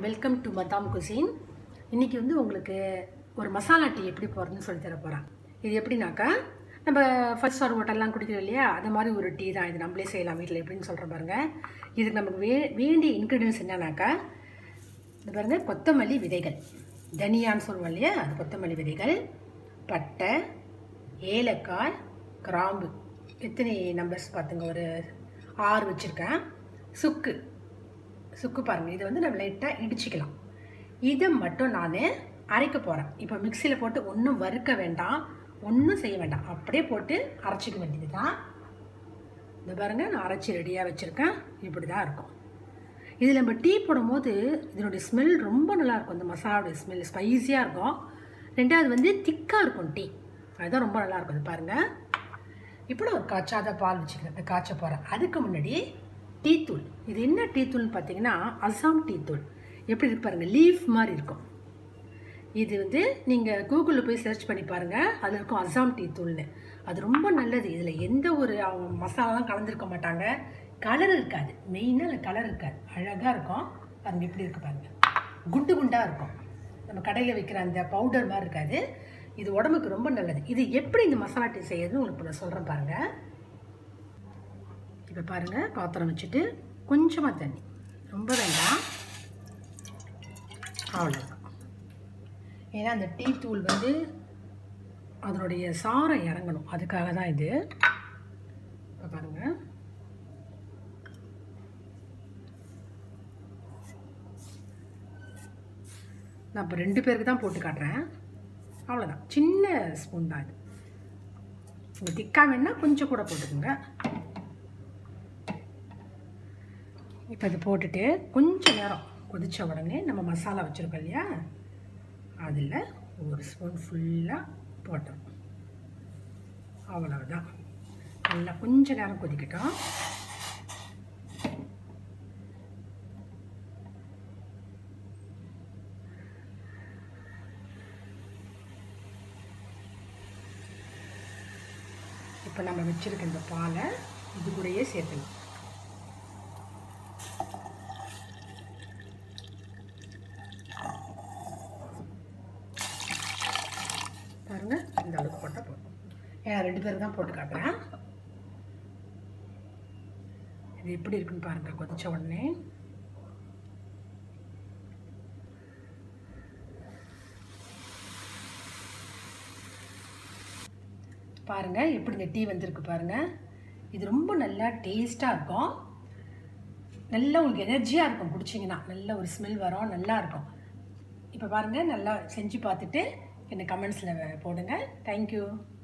welcome to மதாம் cuisine இன்றைக்கி வந்து உங்களுக்கு ஒரு மசாலா டீ எப்படி போடுறதுன்னு சொல்லி தர போகிறேன் இது எப்படின்னாக்கா நம்ம ஃபர்ஸ்ட் ஸ்டார் ஹோட்டல்லாம் குடிக்கிறோம் இல்லையா அது மாதிரி ஒரு டீ தான் இது நம்மளே செய்யலாம் வீட்டில் எப்படின்னு சொல்கிற பாருங்க இதுக்கு நமக்கு வே வேண்டிய இன்க்ரீடியன்ஸ் என்னன்னாக்கா இந்த பாருங்க கொத்தமல்லி விதைகள் தனியான்னு சொல்லுவோம் இல்லையா அது கொத்தமல்லி விதைகள் பட்டை ஏலக்காய் கிராம்பு எத்தனை நம்பர்ஸ் பார்த்துங்க ஒரு ஆறு வச்சுருக்கேன் சுக்கு சுக்கு பாருங்கள் இதை வந்து நம்ம லைட்டாக இடிச்சிக்கலாம் இதை மட்டும் நான் அரைக்க போகிறேன் இப்போ மிக்சியில் போட்டு ஒன்றும் வறுக்க வேண்டாம் ஒன்றும் செய்ய வேண்டாம் அப்படியே போட்டு அரைச்சிக்க வேண்டியது தான் இந்த பாருங்கள் நான் அரைச்சி ரெடியாக வச்சுருக்கேன் இப்படி தான் இருக்கும் இதில் நம்ம டீ போடும்போது இதனுடைய ஸ்மெல் ரொம்ப நல்லாயிருக்கும் இந்த மசாலாவுடைய ஸ்மெல் ஸ்பைஸியாக இருக்கும் ரெண்டாவது வந்து திக்காக இருக்கும் டீ அதுதான் ரொம்ப நல்லாயிருக்கும் இது பாருங்கள் இப்போ நான் ஒரு காய்ச்சாத பால் வச்சுக்கிறேன் இந்த காய்ச்ச போகிறேன் அதுக்கு முன்னாடி டீ தூள் இது என்ன டீ தூள்னு பார்த்தீங்கன்னா அசாம் டீ தூள் எப்படி இருக்கு பாருங்கள் லீஃப் மாதிரி இருக்கும் இது வந்து நீங்கள் கூகுளில் போய் சர்ச் பண்ணி பாருங்கள் அதில் இருக்கும் அசாம் டீ தூள்னு அது ரொம்ப நல்லது இதில் எந்த ஒரு அவங்க மசாலாலாம் கலந்துருக்க மாட்டாங்க கலர் இருக்காது மெயினாக அதில் கலர் இருக்காது அழகாக இருக்கும் பாருங்கள் எப்படி இருக்கு பாருங்கள் குண்டு குண்டாக இருக்கும் நம்ம கடையில் வைக்கிற அந்த பவுடர் மாதிரி இருக்காது இது உடம்புக்கு ரொம்ப நல்லது இது எப்படி இந்த மசாலா டீ செய்யறதுன்னு உங்களுக்கு நான் சொல்கிறேன் பாருங்கள் இப்போ பாருங்கள் பாத்திரம் வச்சுட்டு கொஞ்சமாக தண்ணி ரொம்ப வேண்டாம் அவ்வளோதான் ஏன்னா அந்த டீ தூள் வந்து அதனுடைய சாரம் இறங்கணும் அதுக்காக தான் இது இப்போ பாருங்கள் நான் இப்போ ரெண்டு பேருக்கு தான் போட்டு காட்டுறேன் அவ்வளோதான் சின்ன ஸ்பூன் தான் இது உங்கள் திக்காக வேணால் கொஞ்சம் கூட போட்டுக்கோங்க இப்போ இது போட்டுட்டு கொஞ்சம் நேரம் கொதித்த உடனே நம்ம மசாலா வச்சுருக்கோம் இல்லையா அதில் ஒரு ஸ்பூன் ஃபுல்லாக போட்டோம் அவ்வளவுதான் நல்லா கொஞ்ச நேரம் கொதிக்கட்டும் இப்போ நம்ம வச்சுருக்க இந்த பாலை இது கூடயே சேர்த்துணும் பாருங்க இந்த அளவுக்கு போட்டால் போதும் ஏன்னா ரெண்டு பேரும் தான் போட்டு காட்டுறேன் இது எப்படி இருக்குன்னு பாருங்க கொதிச்ச உடனே பாருங்க எப்படி இந்த டீ வந்திருக்கு பாருங்க இது ரொம்ப நல்லா டேஸ்ட்டாக இருக்கும் நல்லா உங்களுக்கு எனர்ஜியாக இருக்கும் குடிச்சிங்கன்னா நல்ல ஒரு ஸ்மெல் வரும் நல்லா இருக்கும் இப்போ பாருங்கள் நல்லா செஞ்சு பார்த்துட்டு என்ன கமெண்ட்ஸில் போடுங்க தேங்க்யூ